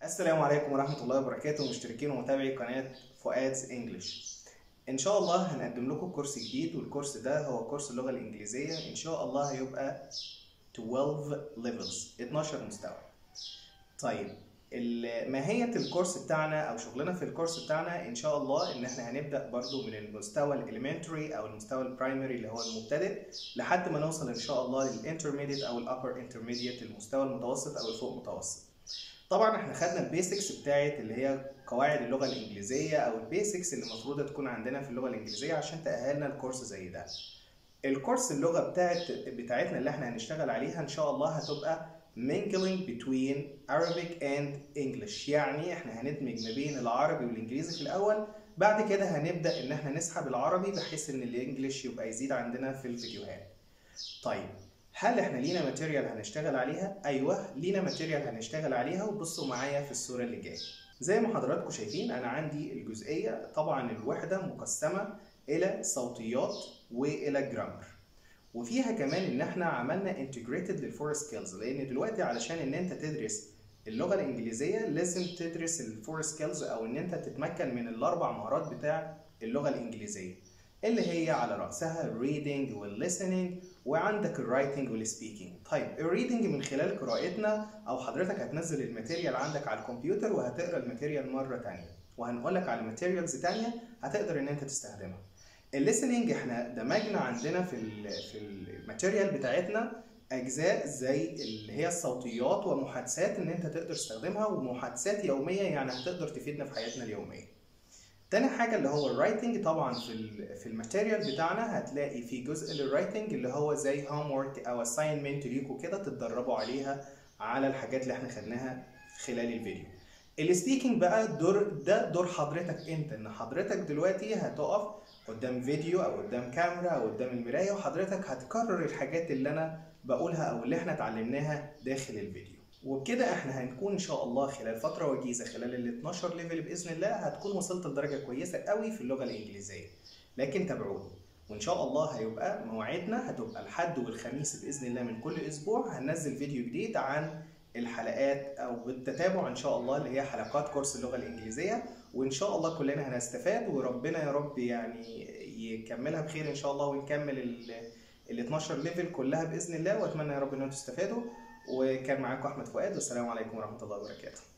السلام عليكم ورحمة الله وبركاته مشتركين ومتابعي قناة فؤاد's انجلش ان شاء الله هنقدم لكم كورس جديد والكورس ده هو كورس اللغة الانجليزية ان شاء الله هيبقى 12 levels 12 مستوى طيب ال- ماهية الكورس بتاعنا او شغلنا في الكورس بتاعنا ان شاء الله ان احنا هنبدأ برضو من المستوى الاليمنتري او المستوى البرايمري اللي هو المبتدئ لحد ما نوصل ان شاء الله للانترميديت او الابر انترميديت المستوى المتوسط او الفوق متوسط طبعا احنا خدنا البيسكس بتاعت اللي هي قواعد اللغه الانجليزيه او البيسكس اللي المفروض تكون عندنا في اللغه الانجليزيه عشان تاهلنا الكورس زي ده الكورس اللغه بتاعت بتاعتنا اللي احنا هنشتغل عليها ان شاء الله هتبقى mingling between Arabic and English يعني احنا هندمج ما بين العربي والانجليزي في الاول بعد كده هنبدا ان احنا نسحب العربي بحيث ان الانجليش يبقى يزيد عندنا في الفيديوهات طيب هل احنا لينا ماتيريال هنشتغل عليها؟ ايوه لينا ماتيريال هنشتغل عليها وبصوا معايا في الصوره اللي جايه. زي ما حضراتكم شايفين انا عندي الجزئيه طبعا الوحده مقسمه الى صوتيات والى جرامر. وفيها كمان ان احنا عملنا انتجريتد للفور سكيلز لان دلوقتي علشان ان انت تدرس اللغه الانجليزيه لازم تدرس الفور سكيلز او ان انت تتمكن من الاربع مهارات بتاع اللغه الانجليزيه. اللي هي على رأسها الريدنج والlistening وعندك الرايتنج والسبيكينج طيب الريدنج من خلال قراءتنا او حضرتك هتنزل الماتيريال عندك على الكمبيوتر وهتقرا الماتيريال مره تانية وهنقول لك على ماتيريالز تانية هتقدر ان انت تستخدمها الليسننج احنا دمجنا عندنا في ال في الماتيريال بتاعتنا اجزاء زي اللي هي الصوتيات ومحادثات ان انت تقدر تستخدمها ومحادثات يوميه يعني هتقدر تفيدنا في حياتنا اليوميه تاني حاجة اللي هو الرايتنج طبعا في ال في الماتيريال بتاعنا هتلاقي في جزء للرايتنج اللي هو زي هوم ورك او اساينمنت ليكوا كده تتدربوا عليها على الحاجات اللي احنا خدناها خلال الفيديو. السبيكينج بقى دور ده دور حضرتك انت ان حضرتك دلوقتي هتقف قدام فيديو او قدام كاميرا او قدام المراية وحضرتك هتكرر الحاجات اللي انا بقولها او اللي احنا اتعلمناها داخل الفيديو. وبكده احنا هنكون ان شاء الله خلال فتره وجيزه خلال ال 12 ليفل باذن الله هتكون وصلت لدرجه كويسه قوي في اللغه الانجليزيه لكن تابعوني وان شاء الله هيبقى مواعيدنا هتبقى الحد والخميس باذن الله من كل اسبوع هننزل فيديو جديد عن الحلقات او بالتتابع ان شاء الله اللي هي حلقات كورس اللغه الانجليزيه وان شاء الله كلنا هنستفاد وربنا يا رب يعني يكملها بخير ان شاء الله ونكمل ال 12 ليفل كلها باذن الله واتمنى يا رب ان انتم تستفادوا وكان معاكم احمد فؤاد والسلام عليكم ورحمه الله وبركاته